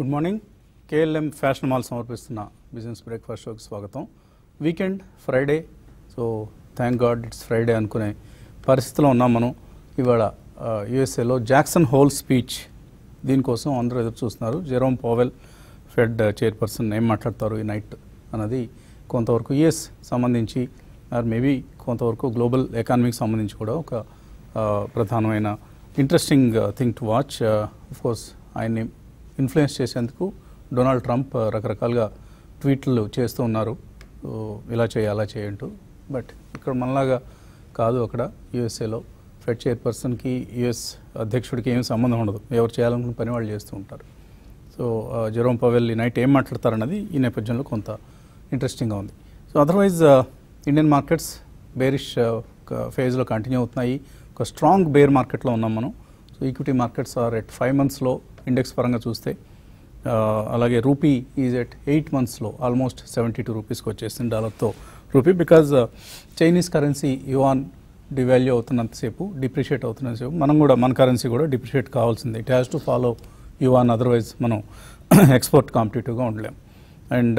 good morning KLM fashion mall సమర్పిస్తున్న business breakfast షోకి స్వాగతం weekend Friday so thank God it's Friday అనుకునే పరిస్థితిలో ఉన్నాం మనం ఇవాళ యుఎస్ఏలో జాక్సన్ హోల్ స్పీచ్ దీనికోసం అందరూ ఎదురు చూస్తున్నారు జెరోమ్ పవెల్ ఫెడ్ చైర్పర్సన్ ఏం మాట్లాడతారు ఈ నైట్ అన్నది కొంతవరకు యుఎస్ సంబంధించి ఆర్ మేబీ కొంతవరకు గ్లోబల్ ఎకానమీకి సంబంధించి కూడా ఒక ఆ, ప్రధానమైన interesting thing to watch course ఆయన్ని ఇన్ఫ్లుయెన్స్ చేసేందుకు డొనాల్డ్ ట్రంప్ ఆ, రకరకాలుగా ట్వీట్లు చేస్తూ ఉన్నారు సో, ఇలా చేయి అలా చేయంటూ బట్ ఇక్కడ మనలాగా కాదు అక్కడ యుఎస్ఏలో ఫెడ్ చైర్పర్సన్కి యుఎస్ అధ్యక్షుడికి ఏం సంబంధం ఉండదు ఎవరు చేయాలనుకున్న పని వాళ్ళు చేస్తూ ఉంటారు సో జెరోమ్ పవెల్ ఈ నైట్ ఏం మాట్లాడతారన్నది ఈ నేపథ్యంలో కొంత ఇంట్రెస్టింగ్గా ఉంది so otherwise Indian markets bearish ఫేజ్లో కంటిన్యూ అవుతున్నాయి ఒక స్ట్రాంగ్ బేర్ మార్కెట్లో ఉన్నాం మనం so equity markets are at five మంత్స్లో ఇండెక్స్ పరంగా చూస్తే ఆ, అలాగే రూపీ ఈజ్ ఎట్ ఎయిట్ మంత్స్లో ఆల్మోస్ట్ సెవెంటీ టూ రూపీస్కి వచ్చేసింది డాలర్తో rupee because Chinese currency yuan devalue అవుతున్నంతసేపు డిప్రిషియేట్ అవుతున్నంతసేపు మనం కూడా మన కరెన్సీ కూడా డిప్రిషియేట్ కావాల్సింది it has to follow yuan otherwise మనం ఎక్స్పోర్ట్ కాంపిటేటివ్గా ఉండలేం అండ్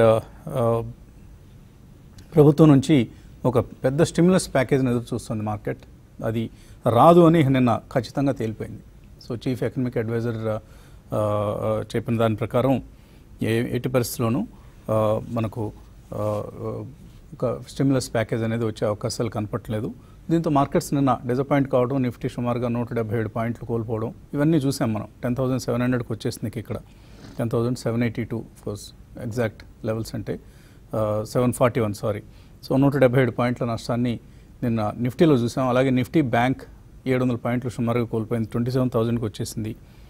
ప్రభుత్వం నుంచి ఒక పెద్ద స్టిమ్యులస్ ప్యాకేజ్ని ఎదురు చూస్తుంది మార్కెట్ అది రాదు అని నిన్న ఖచ్చితంగా తేలిపోయింది సో చీఫ్ ఎకనామిక్ అడ్వైజర్ ఆ, ఆ, చెప్పిన దాని ప్రకారం ఏ ఎట్టి పరిస్థితుల్లోనూ ఆ, మనకు ఆ, ఒక స్టిమ్యులస్ ప్యాకేజ్ అనేది వచ్చే అవకాశాలు కనపట్లేదు దీంతో మార్కెట్స్ నిన్న డిసప్పాయింట్ కావడం నిఫ్టీ సుమారుగా నూట డెబ్బై ఏడు పాయింట్లు కోల్పోవడం ఇవన్నీ చూసాం మనం టెన్ థౌసండ్ సెవెన్ హండ్రెడ్కి వచ్చేసింది ఇక్కడ ten thousand seven eighty two course exact levels అంటే seven forty one sorry so నూట డెబ్బై ఏడు పాయింట్ల నష్టాన్ని నిన్న నిఫ్టీలో చూసాం అలాగే నిఫ్టీ బ్యాంక్ ఏడు వందల పాయింట్లు సుమారుగా కోల్పోయింది ట్వంటీ సెవెన్ థౌజండ్కి వచ్చేసింది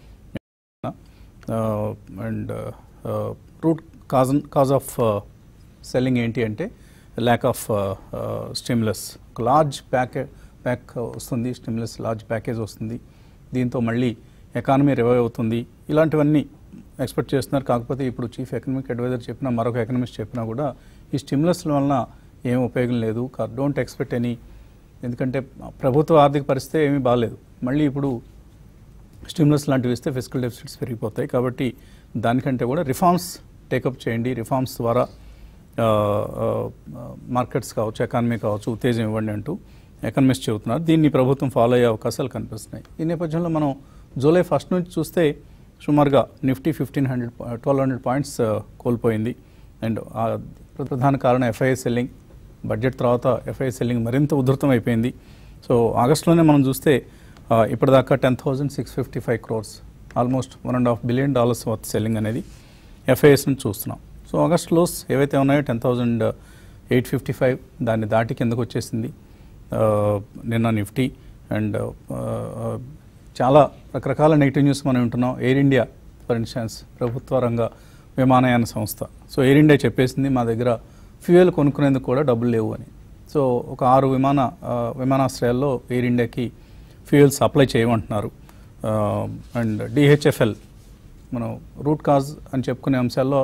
and root cause cause of selling ఏంటి అంటే ల్యాక్ ఆఫ్ స్టిమ్యులస్ ఒక లార్జ్ ప్యాకే ప్యాక్ వస్తుంది స్టిమ్యులస్ లార్జ్ ప్యాకేజ్ వస్తుంది దీంతో మళ్ళీ ఎకానమీ రివైవ్ అవుతుంది ఇలాంటివన్నీ ఎక్స్పెక్ట్ చేస్తున్నారు కాకపోతే ఇప్పుడు చీఫ్ ఎకనామిక్ అడ్వైజర్ చెప్పినా మరొక ఎకనమిస్ట్ చెప్పినా కూడా ఈ స్టిమ్యులస్ల వలన ఏం ఉపయోగం లేదు డోంట్ ఎక్స్పెక్ట్ ఎనీ ఎందుకంటే ప్రభుత్వ ఆర్థిక పరిస్థితి ఏమీ బాగాలేదు మళ్ళీ ఇప్పుడు స్టిమ్యులస్ లాంటివి ఇస్తే ఫిజికల్ డెఫిసిట్స్ పెరిగిపోతాయి కాబట్టి దానికంటే కూడా రిఫార్మ్స్ టేకప్ చేయండి రిఫార్మ్స్ ద్వారా మార్కెట్స్ కావచ్చు ఎకానమీ కావచ్చు ఉత్తేజం ఇవ్వండి అంటూ ఎకనమిస్ట్ చెబుతున్నారు దీన్ని ప్రభుత్వం ఫాలో అయ్యే అవకాశాలు కనిపిస్తున్నాయి ఈ నేపథ్యంలో మనం జూలై ఫస్ట్ నుంచి చూస్తే సుమారుగా Nifty fifteen hundred twelve hundred points కోల్పోయింది అండ్ ఆ ప్రధాన కారణం ఎఫ్ఐఐ సెల్లింగ్ బడ్జెట్ తర్వాత ఎఫ్ఐఐ సెల్లింగ్ మరింత ఉధృతం అయిపోయింది సో ఆగస్టులోనే మనం చూస్తే ఆ, ఇప్పటిదాకా ten thousand six fifty five crores almost one and half billion dollars worth selling అనేది ఎఫ్ఐఎస్ నుంచి చూస్తున్నాం సో ఆగస్ట్ లోస్ ఏవైతే ఉన్నాయో ten thousand eight fifty five దాన్ని దాటి కిందకు వచ్చేసింది ఆ, నిన్న నిఫ్టీ అండ్ చాలా రకరకాల నెగిటివ్ న్యూస్ మనం వింటున్నాం ఎయిర్ ఇండియా ఫర్ ఇన్స్టాన్స్ ప్రభుత్వ రంగ విమానయాన సంస్థ సో ఎయిర్ ఇండియా చెప్పేసింది మా దగ్గర ఫ్యూయల్ కొనుక్కునేందుకు కూడా డబ్బులు లేవు అని సో ఒక ఆరు విమాన ఆ, విమానాశ్రయాల్లో ఎయిర్ ఇండియాకి ఫ్యూయల్ సప్లై చేయమంటున్నారు అండ్ డిహెచ్ఎఫ్ఎల్ మనం రూట్ కాజ్ అని చెప్పుకునే అంశాల్లో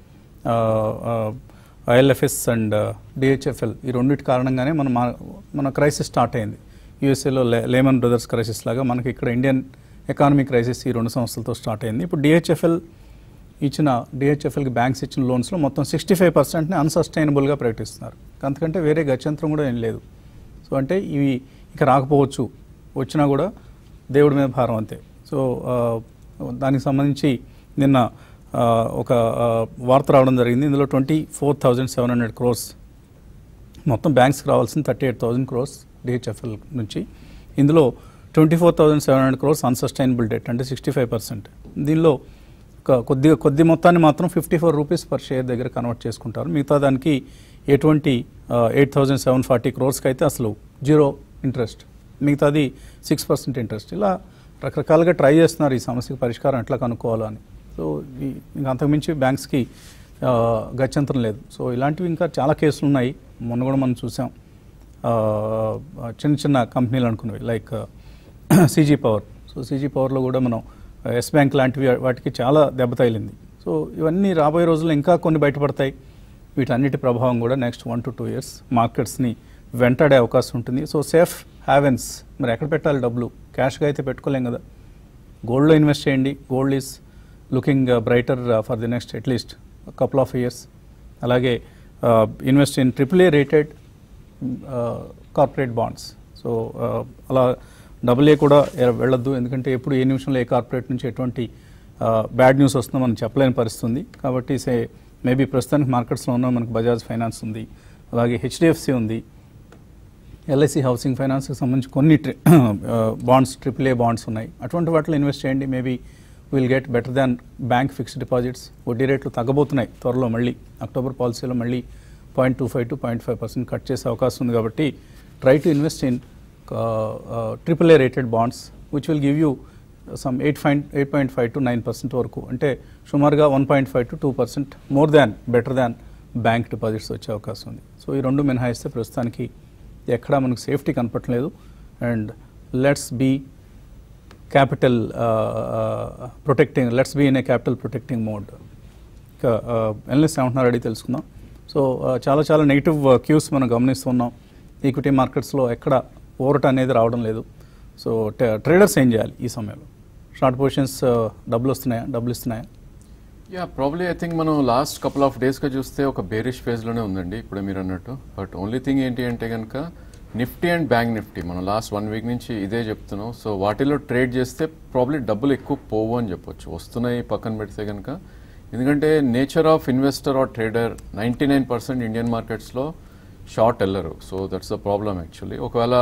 ఐఎల్ఎఫ్ఎస్ అండ్ డిహెచ్ఎఫ్ఎల్ ఈ రెండింటి కారణంగానే మన మా- మన క్రైసిస్ స్టార్ట్ అయింది యూఎస్ఏలో లే లేమన్ బ్రదర్స్ క్రైసిస్ లాగా మనకి ఇక్కడ ఇండియన్ ఎకానమీ క్రైసిస్ ఈ రెండు సంస్థలతో స్టార్ట్ అయింది ఇప్పుడు డిహెచ్ఎఫ్ఎల్ ఇచ్చిన డిహెచ్ఎఫ్ఎల్కి బ్యాంక్స్ ఇచ్చిన లోన్స్లో మొత్తం సిక్స్టీ ఫైవ్ పర్సెంట్ని అన్సస్టైనబుల్గా ప్రకటిస్తున్నారు అంతకంటే వేరే గత్యంతరం కూడా ఏం లేదు సో అంటే ఇవి ఇక రాకపోవచ్చు వచ్చినా కూడా దేవుడి మీద భారం అంతే సో ఆ, దానికి సంబంధించి నిన్న ఆ, ఒక ఆ, వార్త రావడం జరిగింది ఇందులో twenty four thousand seven hundred crores మొత్తం బ్యాంక్స్కి రావాల్సిన thirty eight thousand crores DHFL నుంచి ఇందులో twenty four thousand seven hundred crores unsustainable debt అంటే సిక్స్టీ ఫైవ్ పర్సెంట్ దీనిలో ఒక కొద్ది కొద్ది మొత్తాన్ని మాత్రం fifty four rupees per share దగ్గర కన్వర్ట్ చేసుకుంటారు మిగతా దానికి ఎటువంటి ఎయిట్ థౌజండ్ సెవెన్ ఫార్టీ క్రోర్స్కి అయితే అసలు జీరో ఇంట్రెస్ట్ మిగతాది సిక్స్ పర్సెంట్ ఇంట్రెస్ట్ ఇలా రకరకాలుగా ట్రై చేస్తున్నారు ఈ సమస్యకి పరిష్కారం ఎట్లా కనుక్కోవాలో అని సో ఈ- ఇంకా అంతకుమించి బ్యాంక్స్కి ఆ, గత్యంతరం లేదు సో ఇలాంటివి ఇంకా చాలా కేసులు ఉన్నాయి మొన్న కూడా మనం చూసాం ఆ, చిన్న చిన్న కంపెనీలు అనుకున్నవి like CG power so CG పవర్లో కూడా మనం ఎస్ బ్యాంక్ లాంటివి వాటికి చాలా దెబ్బ తగిలింది సో ఇవన్నీ రాబోయే రోజుల్లో ఇంకా కొన్ని బయటపడతాయి వీటన్నిటి ప్రభావం కూడా next one to two years మార్కెట్స్ని వెంటాడే అవకాశం ఉంటుంది సో సేఫ్ హ్యావెన్స్ మరి ఎక్కడ పెట్టాలి డబ్బులు క్యాష్గా అయితే పెట్టుకోలేం కదా గోల్డ్లో ఇన్వెస్ట్ చేయండి gold is looking brighter for the next at least couple of years అలాగే invest in triple A rated corporate bonds so అలా డబుల్ ఏ కూడా ఎ- వెళ్ళొద్దు ఎందుకంటే ఎప్పుడు ఏ నిమిషంలో ఏ కార్పొరేట్ నుంచి ఎటువంటి బ్యాడ్ న్యూస్ వస్తుందో మనం చెప్పలేని పరిస్థితి ఉంది కాబట్టి సే మేబీ ప్రస్తుతానికి మార్కెట్స్లో ఉన్న మనకు బజాజ్ ఫైనాన్స్ ఉంది అలాగే హెచ్డిఎఫ్సి ఉంది ఎల్ఐసి హౌసింగ్ ఫైనాన్స్కి సంబంధించి కొన్ని ట్రి బాండ్స్ ట్రిపుల్ ఏ బాండ్స్ ఉన్నాయి అటువంటి వాటిలో ఇన్వెస్ట్ చేయండి maybe will get better than bank fixed deposits వడ్డీ రేట్లు తగ్గబోతున్నాయి త్వరలో మళ్ళీ అక్టోబర్ పాలసీలో మళ్ళీ point two five to point five percent cut చేసే అవకాశం ఉంది కాబట్టి try to invest in triple A rated bonds which will give you some eight five eight point five to nine percent వరకు అంటే సుమారుగా one point five to two percent more than better than bank deposits వచ్చే అవకాశం ఉంది so ఈ రెండు మినహాయిస్తే ప్రస్తుతానికి ఎక్కడా మనకు సేఫ్టీ కనపట్లేదు and let's be capital protecting let's be in a capital protecting mode ఇంకా ఎల్ఎస్ ఏమంటున్నారు అడిగి తెలుసుకుందాం సో చాలా చాలా నెగిటివ్ క్యూస్ మనం గమనిస్తున్నాం ఈక్విటీ మార్కెట్స్లో ఎక్కడ ఓవరట అనేది రావడం లేదు సో ట్రేడర్స్ ఏం చేయాలి ఈ సమయంలో షార్ట్ పొజిషన్స్ డబ్బులు వస్తున్నాయా డబ్బులు ఇస్తున్నాయా యా ప్రాబ్లీ ఐ థింక్ మనం లాస్ట్ కపుల్ ఆఫ్ డేస్గా చూస్తే ఒక బేరిష్ ఫేజ్లోనే ఉందండి ఇప్పుడే మీరు అన్నట్టు బట్ ఓన్లీ థింగ్ ఏంటి అంటే కనుక నిఫ్టీ అండ్ బ్యాంక్ నిఫ్టీ మనం లాస్ట్ వన్ వీక్ నుంచి ఇదే చెప్తున్నాం సో వాటిలో ట్రేడ్ చేస్తే ప్రాబ్లీ డబ్బులు ఎక్కువ పోవు అని చెప్పొచ్చు వస్తున్నాయి పక్కన పెడితే కనుక ఎందుకంటే nature of investor or trader ninety nine percent Indian మార్కెట్స్లో షార్ట్ వెళ్ళరు so that's the problem actually ఒకవేళ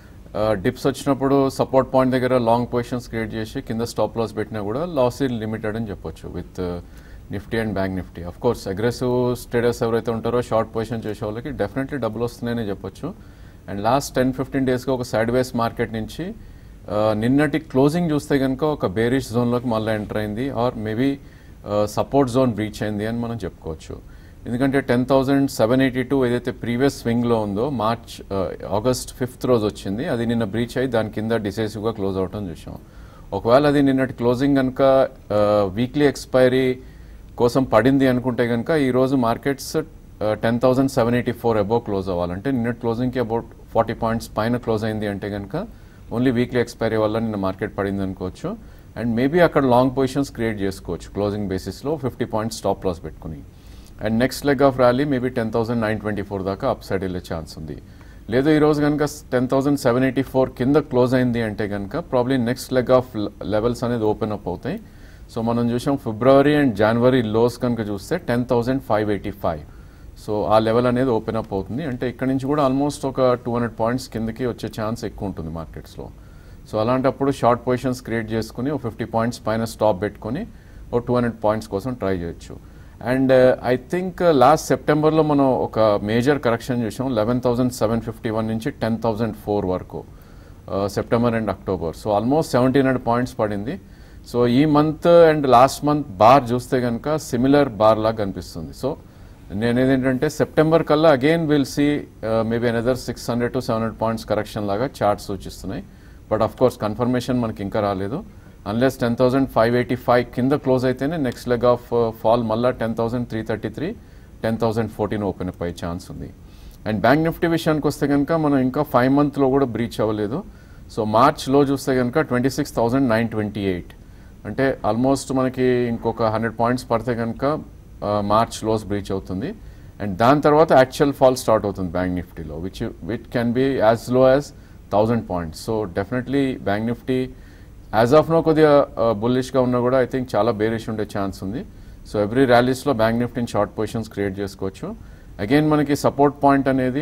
డిప్స్ వచ్చినప్పుడు సపోర్ట్ పాయింట్ దగ్గర లాంగ్ పొజిషన్స్ క్రియేట్ చేసి కింద స్టాప్ లాస్ పెట్టినా కూడా లాస్ ఇన్ లిమిటెడ్ అని చెప్పొచ్చు with Nifty and bank Nifty of course aggressive traders ఎవరైతే ఉంటారో షార్ట్ పొజిషన్ చేసే వాళ్ళకి డెఫినెట్లీ డబ్బులు వస్తున్నాయని చెప్పొచ్చు అండ్ లాస్ట్ టెన్ ఫిఫ్టీన్ డేస్గా ఒక సైడ్ వేస్ మార్కెట్ నుంచి ఆ, నిన్నటి క్లోజింగ్ చూస్తే కనుక ఒక బేరిష్ జోన్లోకి మళ్ళీ ఎంటర్ అయింది or maybe support zone breach అయింది అని మనం చెప్పుకోవచ్చు ఎందుకంటే ten thousand seven eighty two ఏదైతే ప్రీవియస్ స్వింగ్లో ఉందో మార్చ్ ఆగస్ట్ ఫిఫ్త్ రోజు వచ్చింది అది నిన్న బ్రీచ్ అయ్యి దాని కింద డిసైసివ్గా క్లోజ్ అవటం చూసాం ఒకవేళ అది నిన్నటి క్లోజింగ్ కనుక వీక్లీ ఎక్స్పైరీ కోసం పడింది అనుకుంటే కనుక ఈరోజు markets ten thousand seven eighty four above close అవ్వాలంటే నిన్నటి క్లోజింగ్కి అబౌట్ ఫార్టీ పాయింట్స్ పైన క్లోజ్ అయింది అంటే కనుక ఓన్లీ వీక్లీ ఎక్స్పైరీ వల్ల నిన్న మార్కెట్ పడింది అనుకోవచ్చు అండ్ మేబీ అక్కడ లాంగ్ పొజిషన్స్ క్రియేట్ చేసుకోవచ్చు క్లోజింగ్ బేసిస్లో ఫిఫ్టీ పాయింట్స్ స్టాప్ లాస్ పెట్టుకుని and next leg of rally maybe ten thousand nine twenty four దాకా అప్ సైడ్ వెళ్ళే ఛాన్స్ ఉంది లేదు ఈ రోజు కనుక ten thousand seven eighty four కింద క్లోజ్ అయింది అంటే కనుక probably next leg of levels అనేది ఓపెన్ అప్ అవుతాయి సో మనం చూసాం ఫిబ్రవరి అండ్ జనవరి లోస్ కనుక చూస్తే ten thousand five eighty five so ఆ లెవెల్ అనేది ఓపెన్ అప్ అవుతుంది అంటే ఇక్కడ నుంచి కూడా ఆల్మోస్ట్ ఒక టూ హండ్రెడ్ పాయింట్స్ కిందకి వచ్చే ఛాన్స్ ఎక్కువ ఉంటుంది మార్కెట్స్లో సో అలాంటప్పుడు షార్ట్ పొజిషన్స్ క్రియేట్ చేసుకుని ఒక ఫిఫ్టీ పాయింట్స్ పైన స్టాప్ పెట్టుకొని ఒక టూ హండ్రెడ్ పాయింట్స్ కోసం ట్రై చేయొచ్చు అండ్ ఐ థింక్ లాస్ట్ సెప్టెంబర్లో మనం ఒక మేజర్ కరెక్షన్ చూసాం eleven thousand seven fifty one నుంచి టెన్ థౌసండ్ ఫోర్ వరకు September and October so almost seventeen hundred points పడింది సో ఈ month and last month bar చూస్తే కనుక సిమిలర్ బార్ లాగా కనిపిస్తుంది సో నేను ఏంటంటే సెప్టెంబర్ కల్లా again will see maybe another six hundred to seven hundred points correction లాగా చార్ట్స్ సూచిస్తున్నాయి బట్ ఆఫ్ కోర్స్ కన్ఫర్మేషన్ మనకి ఇంకా రాలేదు unless ten thousand five eighty five కింద క్లోజ్ అయితేనే నెక్స్ట్ లెగ్ ఆఫ్ ఫాల్ మళ్ళీ ten thousand three thirty three ten thousand fourteen open up అయ్యే chance ఉంది అండ్ బ్యాంక్ నిఫ్టీ విషయానికి వస్తే కనుక మనం ఇంకా ఫైవ్ మంత్లో కూడా బ్రీచ్ అవ్వలేదు సో మార్చ్లో చూస్తే కనుక twenty six thousand nine twenty eight అంటే ఆల్మోస్ట్ మనకి ఇంకొక హండ్రెడ్ పాయింట్స్ పడితే కనుక మార్చ్ లోస్ బ్రీచ్ అవుతుంది అండ్ దాని తర్వాత యాక్చువల్ ఫాల్ స్టార్ట్ అవుతుంది బ్యాంక్ నిఫ్టీలో which which can be as low as thousand points so definitely bank Nifty as of now కొద్దిగా బుల్లిష్గా ఉన్నా కూడా ఐ థింక్ చాలా బేరిష్ ఉండే ఛాన్స్ ఉంది సో ఎవ్రీ ర్యాలీస్లో బ్యాంక్ నిఫ్టీని షార్ట్ పొజిషన్స్ క్రియేట్ చేసుకోవచ్చు అగైన్ మనకి సపోర్ట్ పాయింట్ అనేది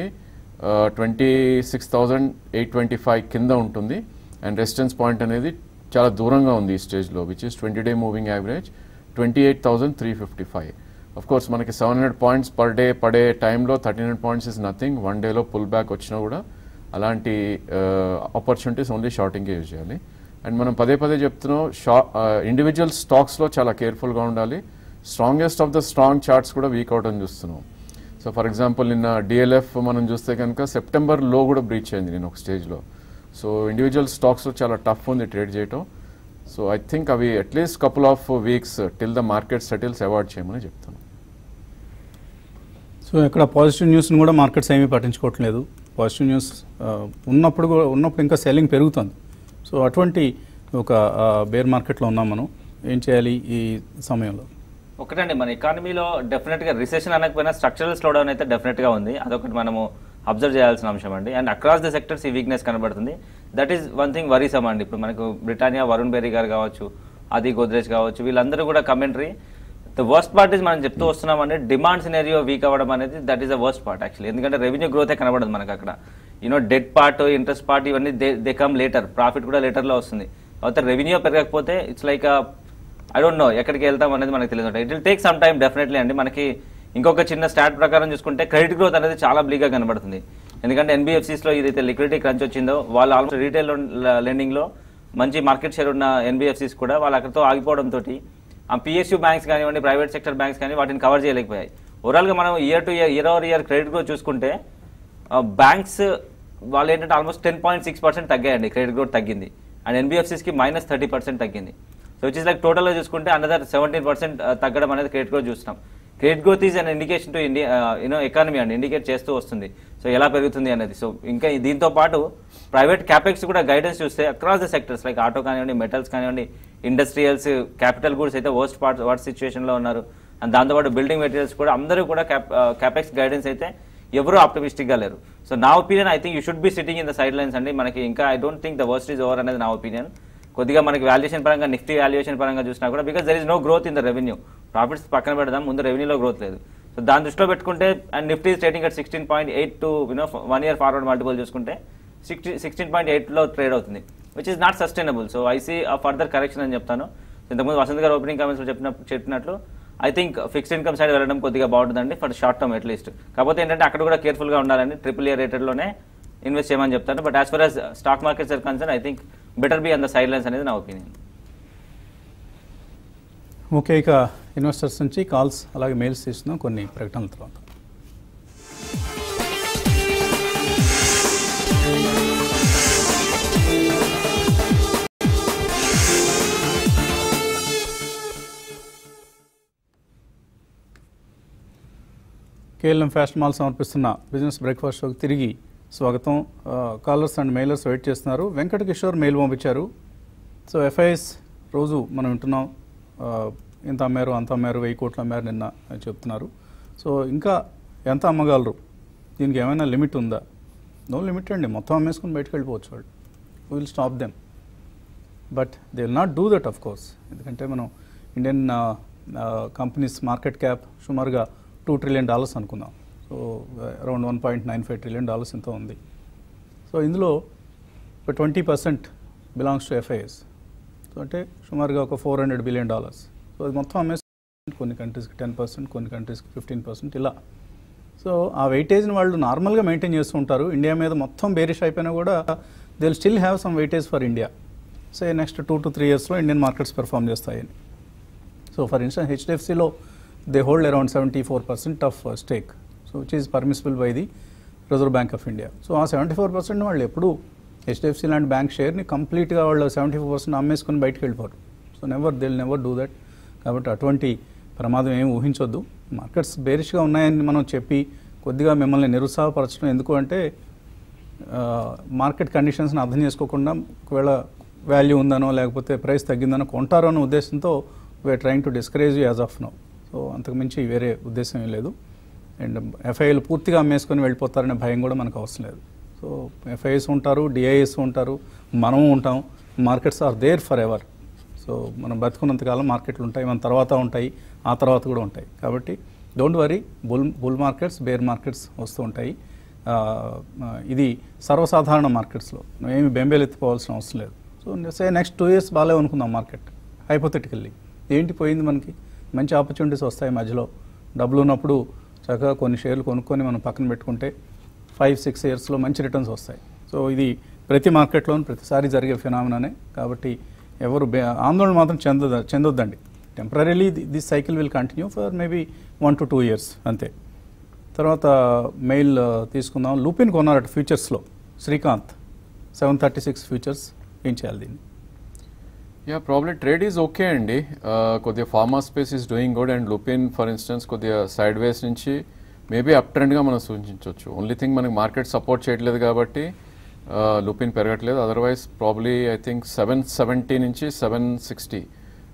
twenty six thousand eight twenty five కింద ఉంటుంది అండ్ రెసిస్టెన్స్ పాయింట్ అనేది చాలా దూరంగా ఉంది ఈ స్టేజ్లో which is twenty day moving average twenty eight thousand three fifty five of course మనకి seven hundred points per day పడే టైంలో thirteen hundred points is nothing one డేలో పుల్ బ్యాక్ వచ్చినా కూడా అలాంటి ఆపర్చునిటీస్ ఓన్లీ షార్టింగ్కే యూజ్ చేయాలి అండ్ మనం pదే పదే చెప్తున్నాం షా ఇండివిజువల్ స్టాక్స్లో చాలా కేర్ఫుల్గా ఉండాలి strongest of the strong charts కూడా వీక్ అవుట్ అని చూస్తున్నాం సో ఫర్ ఎగ్జాంపుల్ నిన్న డిఎల్ఎఫ్ మనం చూస్తే కనుక సెప్టెంబర్ లో కూడా బ్రీచ్ అయింది నేను ఒక స్టేజ్లో సో ఇండివిజువల్ స్టాక్స్లో చాలా టఫ్ ఉంది ట్రేడ్ చేయటం సో ఐ థింక్ అవి at least couple of weeks till the market settles avoid చేయమని చెప్తాను సో ఇక్కడ పాజిటివ్ న్యూస్ని కూడా మార్కెట్స్ ఏమీ పట్టించుకోవట్లేదు పాజిటివ్ న్యూస్ ఆ, ఉన్నప్పుడు కూడా ఉన్నప్పుడు ఇంకా సెల్లింగ్ పెరుగుతుంది సో అటువంటి ఒక బేర్ మార్కెట్లో ఉన్నాం మనం ఏం చేయాలి ఈ సమయంలో ఒకటండి మన ఎకానమీలో డెఫినెట్గా రిసెషన్ అనకపోయినా స్ట్రక్చరల్ స్లో డౌన్ అయితే డెఫినెట్గా ఉంది అదొకటి మనము అబ్జర్వ్ చేయాల్సిన అంశం అండి అండ్ అక్రాస్ ద సెక్టర్స్ ఈ వీక్నెస్ కనబడుతుంది that is one thing worrisome అండి ఇప్పుడు మనకు బ్రిటానియా వరుణ్ బెర్రీ గారు కావచ్చు అది గోద్రేజ్ కావచ్చు వీళ్ళందరూ కూడా commentary the worst part is మనం చెప్తూ వస్తున్నామండి డిమాండ్ సినేరియో వీక్ అవ్వడం అనేది that is the worst part actually ఎందుకంటే రెవెన్యూ గ్రోతే కనబడదు మనకు అక్కడ you know debt part interest part ఇవన్నీ they they come later profit కూడా లేటర్లో వస్తుంది అయితే రెవెన్యూ పెరగకపోతే it's like I don't know ఎక్కడికి వెళ్తాం అనేది మనకు తెలియదు it will take some time definitely అండి మనకి ఇంకొక చిన్న స్టాట్ ప్రకారం చూసుకుంటే క్రెడిట్ గ్రోత్ అనేది చాలా బ్లీగా కనబడుతుంది ఎందుకంటే ఎన్బిఎఫ్సిస్లో ఏదైతే లిక్విడిటీ క్రంచ్ వచ్చిందో వాళ్ళు ఆల్మోస్ట్ రీటైల్ లెండింగ్లో మంచి మార్కెట్ షేర్ ఉన్న ఎన్బిఎఫ్సిస్ కూడా వాళ్ళు అక్కడితో ఆగిపోవడంతో ఆ పిఎస్యూ బ్యాంక్స్ కానివ్వండి ప్రైవేట్ సెక్టర్ బ్యాంక్స్ కానీ వాటిని కవర్ చేయలేకపోయాయి ఓవరాల్గా మనం year to year year over year credit growth చూసుకుంటే బ్యాంక్స్ వాళ్ళు ఏంటంటే almost ten point six percent తగ్గాయండి క్రెడిట్ గ్రోత్ తగ్గింది అండ్ ఎన్బిఎఫ్సిస్కి మైనస్ థర్టీ పర్సెంట్ తగ్గింది సో విచ్ ఇస్ లైక్ టోటల్గా చూసుకుంటే అనదర్ సెవెంటీన్ పర్సెంట్ తగ్గడం అనేది క్రెడిట్ గ్రోత్ చూస్తున్నాం credit growth is an indication to India you know economy అండి ఇండికేట్ చేస్తూ వస్తుంది సో ఎలా పెరుగుతుంది అనేది సో ఇంకా దీంతో పాటు ప్రైవేట్ క్యాపెక్స్ కూడా గైడెన్స్ చూస్తే across the sectors like auto కానివ్వండి మెటల్స్ కానివ్వండి ఇండస్ట్రియల్స్ క్యాపిటల్ గూడ్స్ అయితే వర్స్ట్ పార్ట్ వర్స్ట్ సిచ్యువేషన్లో ఉన్నారు అండ్ దాంతోపాటు బిల్డింగ్ మెటీరియల్స్ కూడా అందరూ కూడా క్యాప్ క్యాపెక్స్ గైడెన్స్ అయితే ఎవరు ఆప్టమిస్టిక్గా లేరు సో నా opinion I think you should be sitting in the side sidelines అండి మనకి ఇంకా I don't think the worst is over అనేది నా ఒపీనియన్ కొద్దిగా మనకి వాల్యుయేషన్ పరంగా నిఫ్టీ వాల్యుయేషన్ పరంగా చూసినా కూడా because there is no growth in the revenue profits పక్కన పెడదాం ముందు రెవెన్యూలో గ్రోత్ లేదు సో దాని దృష్టిలో పెట్టుకుంటే and nifty trading at sixteen point eight to you know one year forward multiple చూసుకుంటే సిక్స్టీ సిక్స్టీన్ పాయింట్ ఎయిట్లో ట్రేడ్ అవుతుంది which is not sustainable so I see uh further correction అని చెప్తాను ఇంతకుముందు వసంత్ గారు ఓపెనింగ్ కామెంట్స్లో చెప్పిన చెప్పినట్లు I think fixed income side వెళ్ళడం కొద్దిగా బాగుంటుందండి ఫర్ షార్ట్ టర్మ్ అట్లీస్ట్ కాకపోతే ఏంటంటే అక్కడ కూడా కేర్ఫుల్గా ఉండాలండి ట్రిపుల్ ఇయర్ రేటెడ్లోనే ఇన్వెస్ట్ చేయమని చెప్తాను but as far as stock markets are concern I think better be on the side lines అనేది నా ఒపీనియన్ ఓకే ఇక ఇన్వెస్టర్స్ నుంచి కాల్స్ అలాగే మెయిల్స్ తీస్తున్నాం కొన్ని ప్రకటనల తర్వాత కేఎల్ఎం ఫ్యాషన్ మాల్ సమర్పిస్తున్న బిజినెస్ బ్రేక్ఫాస్ట్ షోకి తిరిగి స్వాగతం ఆ, కాలర్స్ అండ్ మెయిలర్స్ వెయిట్ చేస్తున్నారు వెంకట కిషోర్ మెయిల్ పంపించారు సో ఎఫ్ఐఎస్ రోజు మనం వింటున్నాం ఆ, ఇంత అమ్మారు అంత అమ్మారు వెయ్యి కోట్లు అమ్మారు నిన్న అని చెప్తున్నారు సో ఇంకా ఎంత అమ్మగలరు దీనికి ఏమైనా లిమిట్ ఉందా నో లిమిట్ అండి మొత్తం అమ్మేసుకుని బయటకు వెళ్ళిపోవచ్చు వాళ్ళు will stop them but they will not do that of course ఎందుకంటే మనం ఇండియన్ కంపెనీస్ మార్కెట్ క్యాప్ సుమారుగా టూ ట్రిలియన్ డాలర్స్ అనుకుందాం so around one point nine five trillion dollars ఎంతో ఉంది సో ఇందులో ఒక twenty percent belongs to FIIs so అంటే సుమారుగా ఒక four hundred billion dollars so అది మొత్తం అమ్మేసి కొన్ని కంట్రీస్కి టెన్ పర్సెంట్ కొన్ని కంట్రీస్కి ఫిఫ్టీన్ పర్సెంట్ ఇలా సో ఆ వెయిటేజ్ని వాళ్ళు నార్మల్గా మెయింటైన్ చేస్తూ ఉంటారు ఇండియా మీద మొత్తం బేరిష్ అయిపోయినా కూడా they will still have some weightage for India so next two to three ఇయర్స్లో ఇండియన్ మార్కెట్స్ పెర్ఫామ్ చేస్తాయని సో ఫర్ ఇన్స్టెన్స్ హెచ్డిఎఫ్సిలో they hold around seventy four percent of stake so which is permissible by the Reserve Bank of India so uh seventy four percent వాళ్ళు ఎప్పుడు HDFC లాంటి bank షేర్ని కంప్లీట్గా వాళ్ళు seventy four percent అమ్మేసుకుని బయటకు వెళ్ళిపోరు so never they'll never do that కాబట్టి అటువంటి ప్రమాదం ఏమి ఊహించొద్దు మార్కెట్స్ బేరిష్గా ఉన్నాయని మనం చెప్పి కొద్దిగా మిమ్మల్ని నిరుత్సాహపరచడం ఎందుకు అంటే మార్కెట్ కండిషన్స్ని అర్థం చేసుకోకుండా ఒకవేళ వాల్యూ ఉందనో లేకపోతే ప్రైస్ తగ్గిందనో కొంటారో అనే ఉద్దేశంతో we're trying to discourage as of now so అంతకుమించి వేరే ఉద్దేశం ఏం లేదు అండ్ ఎఫ్ఐఏలు పూర్తిగా అమ్మేసుకొని వెళ్ళిపోతారనే భయం కూడా మనకు అవసరం లేదు సో ఎఫ్ఐఎస్ ఉంటారు డిఐఎస్ ఉంటారు మనము ఉంటాం markets are there forever so మనం బతుకున్నంతకాలం మార్కెట్లు ఉంటాయి మన తర్వాత ఉంటాయి ఆ తర్వాత కూడా ఉంటాయి కాబట్టి don't worry bull bull markets bear markets వస్తూ ఉంటాయి ఆ, ఆ, ఇది సర్వసాధారణ మార్కెట్స్లో ఏమి బెంబేలు ఎత్తిపోవాల్సిన అవసరం లేదు so say next two years బాగాలే అనుకుందాం మార్కెట్ హైపోథెటికల్లీ ఏంటి పోయింది మనకి మంచి ఆపర్చునిటీస్ వస్తాయి మధ్యలో డబ్బులు ఉన్నప్పుడు చక్కగా కొన్ని షేర్లు కొనుక్కొని మనం పక్కన పెట్టుకుంటే ఫైవ్ సిక్స్ ఇయర్స్లో మంచి రిటర్న్స్ వస్తాయి సో ఇది ప్రతి మార్కెట్లోనూ ప్రతిసారి జరిగే ఫినామినానే కాబట్టి ఎవరు బే- ఆందోళన మాత్రం చెందద చెందొద్దండి temporarily this cycle will continue for maybe one to two years అంతే తర్వాత మెయిల్ ఆ, తీసుకుందాం లూపిన్ కొన్నారట ఫ్యూచర్స్లో Srikanth seven thirty six futures ఏం చేయాలి దీన్ని yeah probably trade is okay అండి Uh, కొద్దిగా pharma space is doing good and Lupin for instance కొద్దిగా సైడ్ వేస్ నుంచి మేబీ అప్ ట్రెండ్గా మనం సూచించవచ్చు ఓన్లీ థింగ్ మనకి మార్కెట్ సపోర్ట్ చేయట్లేదు కాబట్టి లుపిన్ పెరగట్లేదు otherwise probably I think seven seventy నుంచి సెవెన్ సిక్స్టీ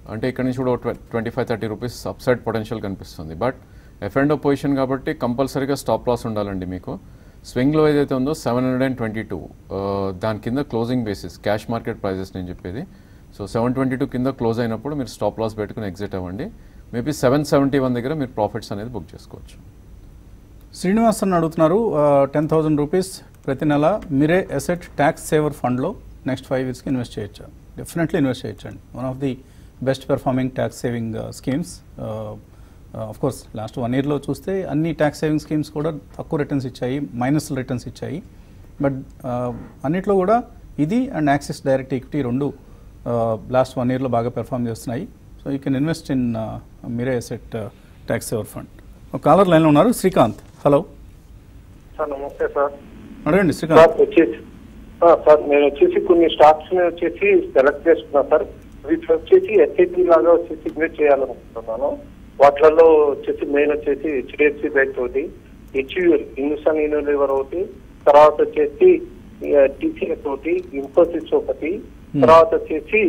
అంటే ఇక్కడ నుంచి కూడా twenty five thirty rupees upside potential కనిపిస్తుంది బట్ ఎఫ్ అండ్ పొజిషన్ కాబట్టి కంపల్సరీగా స్టాప్ లాస్ ఉండాలండి మీకు స్వింగ్లో ఏదైతే ఉందో seven hundred and twenty two దాని కింద closing basis cash market prices నేను చెప్పేది సో సెవెన్ ట్వంటీ టూ కింద క్లోజ్ అయినప్పుడు మీరు స్టాప్ లాస్ పెట్టుకుని ఎగ్జిట్ అవ్వండి మేబీ సెవెన్ సెవెంటీ వన్ దగ్గర మీరు ప్రాఫిట్స్ అనేది బుక్ చేసుకోవచ్చు శ్రీనివాసన్ అడుగుతున్నారు టెన్ థౌజండ్ రూపీస్ ప్రతి నెల మీరే అసెట్ ట్యాక్స్ సేవర్ ఫండ్లో నెక్స్ట్ ఫైవ్ ఇయర్స్కి ఇన్వెస్ట్ చేయొచ్చా డెఫినెట్లీ ఇన్వెస్ట్ చేయొచ్చండి one of the best performing tax saving schemes of course last one ఇయర్లో చూస్తే అన్ని ట్యాక్స్ సేవింగ్ స్కీమ్స్ కూడా తక్కువ రిటర్న్స్ ఇచ్చాయి మైనస్ రిటర్న్స్ ఇచ్చాయి బట్ అన్నిట్లో కూడా ఇది అండ్ యాక్సిస్ డైరెక్ట్ ఈక్విటీ రెండు లాస్ట్ వన్ ఇయర్లో బాగా పెర్ఫామ్ చేస్తున్నాయి so you can invest in Mirae asset tax saver fund ఒక కాలర్ లైన్లో ఉన్నారు శ్రీకాంత్ హలో సార్ నమస్తే సార్ అడగండి సార్ శ్రీకాంత్ వచ్చేసి ఆ, సార్ నేను వచ్చేసి కొన్ని స్టాక్స్ ని వచ్చేసి సెలెక్ట్ చేసుకున్నా సార్ వీటి వచ్చేసి ఎస్ఐపి లాగా వచ్చేసి ఇన్వెస్ట్ చేయాలనుకుంటున్నాను వాటిలలో వచ్చేసి మెయిన్ వచ్చేసి హెచ్డిఎఫ్సి బ్యాంక్ ఒకటి హెచ్యుఎల్ హిందుస్థాన్ యూనిలివర్ ఒకటి తర్వాత వచ్చేసి టీసీఎస్ ఒకటి ఇన్ఫోసిస్ ఒకటి తర్వాత వచ్చేసి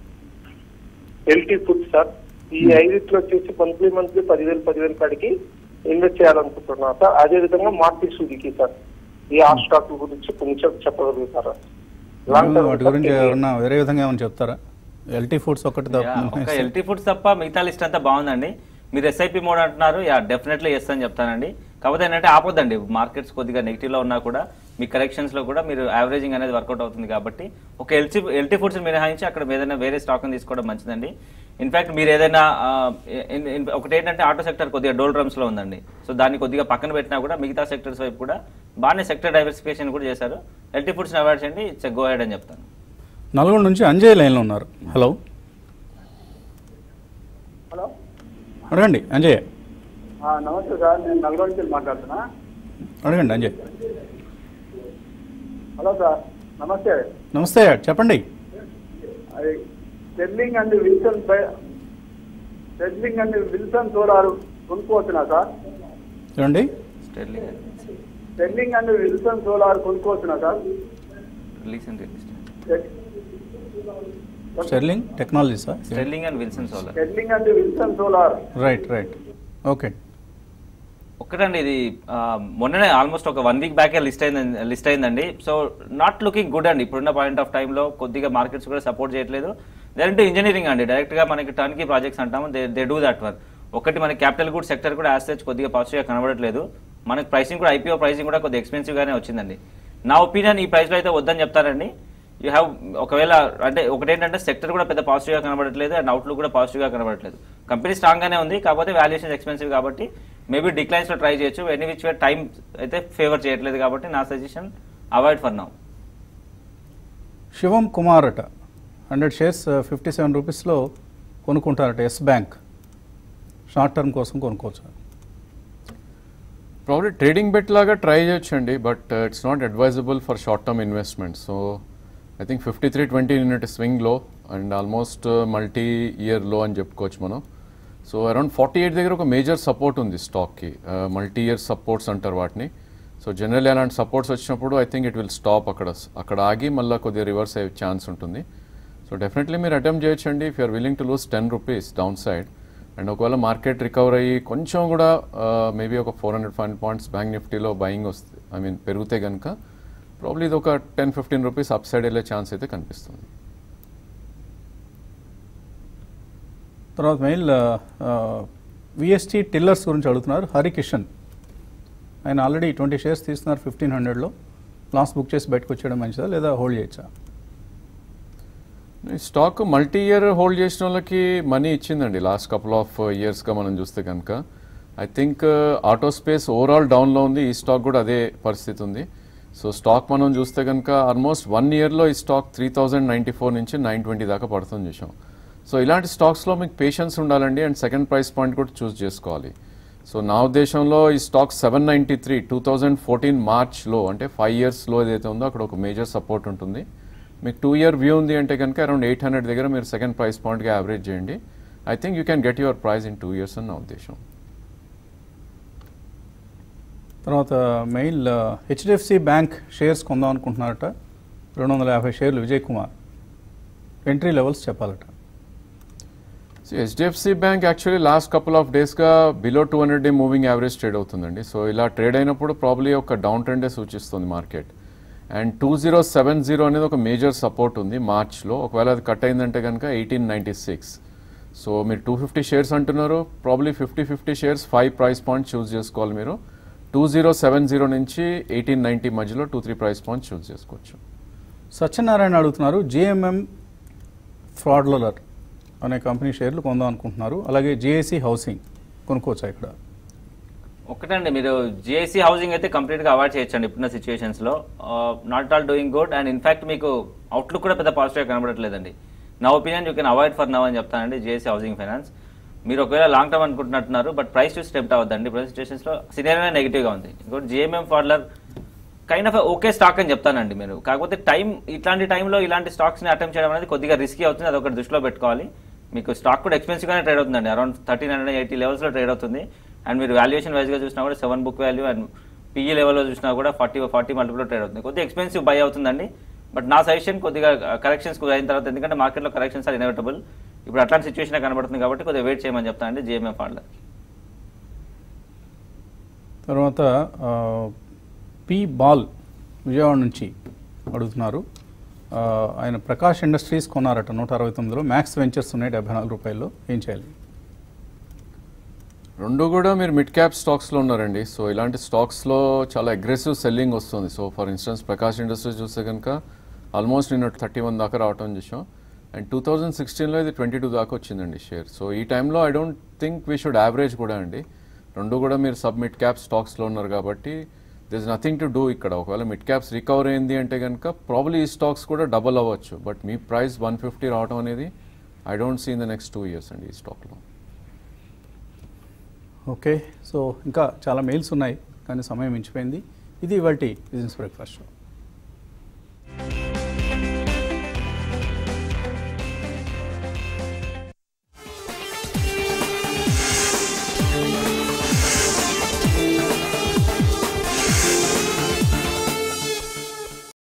ఎల్టీ ఫుడ్ సార్ ఈ ఐదిట్లో వచ్చేసి మంత్లీ మంత్లీ పదివేలు పదివేలు కాడికి ఇన్వెస్ట్ చేయాలనుకుంటున్నా సార్ అదే విధంగా మార్కెట్ సుడికి సార్ ఈ ఆ స్టాక్ గురించి కొంచెం చెప్పగలుగుతారా లాంగ్ టర్మ్ వాటి గురించి ఎవరన్నా వేరే విధంగా ఏమైనా చెప్తారా ఎల్టీ ఫుడ్స్ ఒకటి యా, ఒక తప్ప ఎల్టీ ఫుడ్స్ తప్ప మిగతా లిస్ట్ అంతా బాగుందండి మీరు ఎస్ఐపి మోడ్ అంటున్నారు యా డెఫినెట్లీ ఎస్ అని చెప్తానండి కాకపోతే ఏంటంటే ఆపొద్దండి మార్కెట్స్ కొద్దిగా నెగిటివ్ లో ఉన్నా కూడా మీ కరెక్షన్స్ లో కూడా మీరు యావరేజింగ్ అనేది వర్కౌట్ అవుతుంది కాబట్టి ఒక ఎల్టీ ఎల్టీ ఫుడ్స్ మినహాయించి అక్కడ ఏదైనా వేరే స్టాక్ తీసుకోవడం మంచిదండి ఇన్ఫాక్ట్ మీరు ఏదైనా ఆ, ఇన్- ఇన్- ఒకటి ఏంటంటే ఆటో సెక్టర్ కొద్దిగా డోల్ డ్రమ్స్ లో ఉందండి సో దాన్ని కొద్దిగా పక్కన పెట్టినా కూడా మిగతా సెక్టర్స్ వైపు కూడా బాగానే సెక్టర్ డైవర్సిఫికేషన్ కూడా చేశారు ఎల్టీ ఫుడ్స్ అవాయిడ్ చేయండి ఇట్స్ గో హెడ్ అని చెప్తాను నల్గొండ నుంచి అంజయ్ లైన్లో ఉన్నారు హలో హలో అడగండి అంజయ్ ఆ, నమస్తే సార్ నేను నల్గొండ నుంచి మాట్లాడుతున్నా అడగండి అంజయ్ హలో సార్ నమస్తే నమస్తే చెప్పండి అది స్టెర్లింగ్ అండ్ విల్సన్ పై- స్టెర్లింగ్ అండ్ విల్సన్ సోలార్ కొనుక్కోవచ్చునా సార్ చూడండి Sterling Sterling and Wilson solar కొనుక్కోవచ్చునా sir release and release Sterling టెక్నాలజీసా Sterling and Wilson solar Sterling and Wilson solar right right okay ఒక్కటండి ఇది ఆ, మొన్ననే ఆల్మోస్ట్ ఒక వన్ వీక్ బ్యాకే లిస్ట్ అయింది లిస్ట్ అయిందండి సో నాట్ లుకింగ్ గుడ్ అండి ఇప్పుడున్న పాయింట్ ఆఫ్ టైంలో కొద్దిగా మార్కెట్స్ కూడా సపోర్ట్ చేయట్లేదు లేదంటే ఇంజనీరింగ్ అండి డైరెక్ట్ గా మనకి టర్న్ కి ప్రాజెక్ట్స్ అంటాము they they do that one ఒకటి మనకి క్యాపిటల్ గుడ్ సెక్టర్ కూడా యాసెచ్ కొద్దిగా పాజిటివ్ గా కనబడట్లేదు మనకి ప్రైసింగ్ కూడా ఐపీఓ ప్రైసింగ్ కూడా కొద్దిగా ఎక్స్పెన్సివ్ గానే వచ్చిందండి నా ఒపీనియన్ ఈ ప్రైస్ లో అయితే వద్దని చెప్తానండి యూ హ్యావ్ ఒకవేళ అంటే ఒకటేంటంటే సెక్టర్ కూడా పెద్ద పాజిటివ్ గా కనబడట్లేదు అండ్ అవుట్లుక్ కూడా పాజిటివ్ గా కనబడట్లేదు కంపెనీ స్ట్రాంగ్ గానే ఉంది కాకపోతే వాల్యుయేషన్ ఎక్స్పెన్సివ్ కాబట్టి మేబీ డిక్లైన్స్ లో ట్రై చేయొచ్చు ఎనీ విచ్ వే టైం అయితే ఫేవర్ చేయట్లేదు కాబట్టి నా suggestion avoid for now Shivam Kumar అట హండ్రెడ్ షేర్స్ ఫిఫ్టీ సెవెన్ రూపీస్లో కొనుక్కుంటారట ఎస్ బ్యాంక్ షార్ట్ టర్మ్ కోసం కొనుక్కోవచ్చు ప్రాబ్లీ ట్రేడింగ్ బెట్ లాగా ట్రై చేయొచ్చండి but it's not advisable for short term investment so I think fifty three twenty unit swing లో and almost multi year లో అని చెప్పుకోవచ్చు మనం సో అరౌండ్ ఫార్టీ ఎయిట్ దగ్గర ఒక మేజర్ సపోర్ట్ ఉంది స్టాక్కి మల్టీ ఇయర్ సపోర్ట్స్ అంటారు వాటిని సో జనరల్ అలాంటి సపోర్ట్స్ వచ్చినప్పుడు I think it will stop అక్కడ అక్కడ ఆగి మళ్ళీ కొద్దిగా రివర్స్ అయ్యే ఛాన్స్ ఉంటుంది సో డెఫినెట్లీ మీరు అటెంప్ట్ చేయొచ్చండి if you're willing to lose ten rupees downside and ఒకవేళ మార్కెట్ రికవర్ అయ్యి కొంచెం కూడా మేబీ ఒక four hundred five points bank నిఫ్టీలో బయింగ్ వస్తుంది ఐ మీన్ పెరిగితే కనుక ప్రాబ్లీ ఇది ఒక ten fifteen rupees upside వెళ్ళే ఛాన్స్ అయితే కనిపిస్తుంది తర్వాత మెయిల్ విఎస్టీ టిల్లర్స్ గురించి అడుగుతున్నారు హరికిషన్ ఆయన ఆల్రెడీ ట్వంటీ షేర్స్ తీస్తున్నారు ఫిఫ్టీన్ హండ్రెడ్లో లాస్ బుక్ చేసి బయటకు వచ్చేయడం మంచిదా లేదా హోల్డ్ చేయొచ్చా ఈ స్టాక్ మల్టీ ఇయర్ హోల్డ్ చేసిన వాళ్ళకి మనీ ఇచ్చిందండి లాస్ట్ కపుల్ ఆఫ్ ఇయర్స్గా మనం చూస్తే కనుక I think auto space overall డౌన్లో ఉంది ఈ స్టాక్ కూడా అదే పరిస్థితి ఉంది సో స్టాక్ మనం చూస్తే కనుక ఆల్మోస్ట్ వన్ ఇయర్లో ఈ stock three thousand ninety four నుంచి నైన్ ట్వంటీ దాకా పడుతుంది చూసాం సో ఇలాంటి స్టాక్స్లో మీకు పేషెన్స్ ఉండాలండి అండ్ సెకండ్ ప్రైస్ పాయింట్ కూడా చూస్ చేసుకోవాలి సో నా ఉద్దేశంలో ఈ stock seven ninety three two thousand fourteen మార్చ్లో అంటే ఫైవ్ ఇయర్స్లో ఏదైతే ఉందో అక్కడ ఒక మేజర్ సపోర్ట్ ఉంటుంది మీకు టూ ఇయర్ వ్యూ ఉంది అంటే కనుక అరౌండ్ ఎయిట్ హండ్రెడ్ దగ్గర మీరు సెకండ్ ప్రైస్ పాయింట్గా యావరేజ్ చేయండి I think you can get your price in two years అని నా ఉద్దేశం తర్వాత మెయిల్ హెచ్డిఎఫ్సి బ్యాంక్ షేర్స్ కొందాం అనుకుంటున్నారట రెండు వందల యాభై షేర్లు విజయ్ కుమార్ ఎంట్రీ లెవెల్స్ చెప్పాలట HDFC bank actually last couple of డేస్గా below two hundred day moving average trade అవుతుందండి సో ఇలా ట్రేడ్ అయినప్పుడు ప్రాబ్లీ ఒక డౌన్ ట్రెండే సూచిస్తుంది market and two zero seven zero అనేది ఒక మేజర్ సపోర్ట్ ఉంది మార్చ్లో ఒకవేళ అది కట్ అయిందంటే కనుక ఎయిటీన్ నైంటీ సిక్స్ సో మీరు టూ ఫిఫ్టీ షేర్స్ అంటున్నారు probably fifty fifty shares five price point choose చేసుకోవాలి మీరు టూ జీరో సెవెన్ జీరో నుంచి ఎయిటీన్ నైంటీ మధ్యలో two three price point choose చేసుకోవచ్చు సత్యనారాయణ అడుగుతున్నారు జిఎంఎం ఫ్రాడ్లర్ అనే కంపెనీ షేర్లు కొందాం అనుకుంటున్నారు అలాగే జిఏసి హౌసింగ్ కొనుక్కోవచ్చా ఇక్కడ ఒకటండి మీరు జిఐసి హౌసింగ్ అయితే కంప్లీట్గా అవాయిడ్ చేయొచ్చండి ఇప్పుడున్న సిచ్యువేషన్స్లో not all doing good and in fact మీకు అవుట్లుక్ కూడా పెద్ద పాజిటివ్గా కనబడట్లేదండి నా opinion you can avoid for now అని చెప్తానండి జిఐసి హౌసింగ్ ఫైనాన్స్ మీరు ఒకవేళ లాంగ్ టర్మ్ అనుకుంటున్నట్టున్నారు బట్ ప్రైస్ చూసి టెంప్ట్ అవ్వద్దండి ఇప్పుడు సిచ్యువేషన్స్లో సినియర్ నెగిటివ్గా ఉంది ఇంకోటి GMM Pfaudler kind of okay stock అని చెప్తానండి మీరు కాకపోతే టైం ఇట్లాంటి టైంలో ఇలాంటి స్టాక్స్ని అటెంప్ట్ చేయడం అనేది కొద్దిగా రిస్కీ అవుతుంది అది ఒకటి దృష్టిలో పెట్టుకోవాలి మీకు స్టాక్ కూడా ఎక్స్పెన్సివ్గానే ట్రేడ్ అవుతుందండి అరౌండ్ థర్టీన్ హండ్రెడ్ ఎయిటీ లెవెల్స్లో ట్రేడ్ అవుతుంది అండ్ మీరు వాల్యుయేషన్ వైజ్గా చూసినా కూడా seven book value and PE లెవెల్లో చూసినా కూడా ఫార్టీ ఫార్టీ మల్టిపుల్లో ట్రేడ్ అవుతుంది కొద్దిగా ఎక్స్పెన్సివ్ బై అవుతుందండి బట్ నా సజెషన్ కొద్దిగా కరెక్షన్స్ అయిన తర్వాత ఎందుకంటే మార్కెట్లో కరెక్షన్స్ ఆర్ ఇన్ఎవిటబుల్ ఇప్పుడు అట్లాంటి సిచ్యువేషన్ కనబడుతుంది కాబట్టి కొద్దిగా వెయిట్ చేయమని చెప్తానండి జిఎంఎం ఫార్లర్ తర్వాత ఆ, పి బాల్ విజయవాడ నుంచి అడుగుతున్నారు ఆ, ఆయన ప్రకాష్ ఇండస్ట్రీస్ కొన్నారట నూట అరవై తొమ్మిదిలో మ్యాక్స్ వెంచర్స్ ఉన్నాయి డెబ్బై నాలుగు రూపాయల్లో ఏం చేయాలి రెండు కూడా మీరు మిడ్ క్యాప్ స్టాక్స్లో ఉన్నారండి సో ఇలాంటి స్టాక్స్లో చాలా అగ్రెసివ్ సెల్లింగ్ వస్తుంది so for instance Prakash industries చూస్తే కనుక ఆల్మోస్ట్ నిన్న థర్టీ వన్ దాకా రావటం చూసాం అండ్ టూ థౌజండ్ సిక్స్టీన్లో ఇది ట్వంటీ టూ దాకా వచ్చిందండి షేర్ సో ఈ టైంలో I don't think we should average కూడా అండి రెండు కూడా మీరు సబ్ మిడ్ క్యాప్ స్టాక్స్లో ఉన్నారు కాబట్టి దిస్ నథింగ్ టు డూ ఇక్కడ ఒకవేళ మిడ్ క్యాప్స్ రికవర్ అయింది అంటే కనుక ప్రాబ్లీ ఈ స్టాక్స్ కూడా డబల్ అవ్వచ్చు బట్ మీ ప్రైస్ వన్ ఫిఫ్టీ రావడం అనేది I don't see in the next two years అండి ఈ స్టాక్లో ఓకే సో ఇంకా చాలా మెయిల్స్ ఉన్నాయి కానీ సమయం మించిపోయింది ఇది ఇవాళ బిజినెస్ బ్రేక్ఫాస్ట్ షో